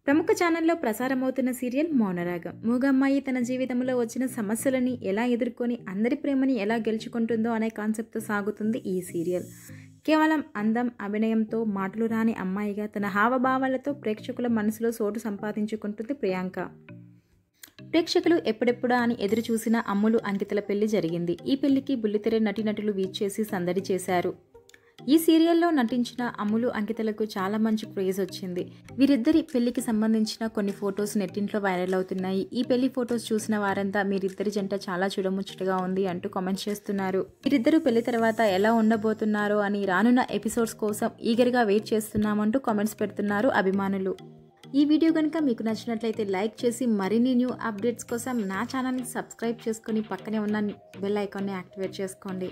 ప్రముఖ ఛానల్లో ప్రసారమవుతున్న సీరియల్ మౌనరాగం మూగమ్మాయి తన జీవితంలో వచ్చిన సమస్యలని ఎలా ఎదుర్కొని అందరి ప్రేమని ఎలా గెలుచుకుంటుందో అనే కాన్సెప్ట్తో సాగుతుంది ఈ సీరియల్ కేవలం అందం అభినయంతో మాటలు రాని అమ్మాయిగా తన హావభావాలతో ప్రేక్షకుల మనసులో చోటు సంపాదించుకుంటుంది ప్రియాంక ప్రేక్షకులు ఎప్పుడెప్పుడా అని ఎదురు చూసిన అమ్ములు అంకితల పెళ్లి జరిగింది ఈ పెళ్లికి బుల్లితెర నటీనటులు వీచేసి సందడి చేశారు ఈ సీరియల్లో నటించిన అమ్ములు అంకితలకు చాలా మంచి క్రేజ్ వచ్చింది వీరిద్దరి పెళ్లికి సంబంధించిన కొన్ని ఫొటోస్ నెట్టింట్లో వైరల్ అవుతున్నాయి ఈ పెళ్లి ఫొటోస్ చూసిన వారంతా మీరిద్దరి జంట చాలా చూడముచ్చటగా ఉంది అంటూ కామెంట్స్ చేస్తున్నారు వీరిద్దరు పెళ్లి తర్వాత ఎలా ఉండబోతున్నారో అని రానున్న ఎపిసోడ్స్ కోసం ఈగర్గా వెయిట్ చేస్తున్నామంటూ కామెంట్స్ పెడుతున్నారు అభిమానులు ఈ వీడియో కనుక మీకు నచ్చినట్లయితే లైక్ చేసి మరిన్ని న్యూ అప్డేట్స్ కోసం నా ఛానల్ని సబ్స్క్రైబ్ చేసుకొని పక్కనే ఉన్న బెల్ ఐకాన్ని యాక్టివేట్ చేసుకోండి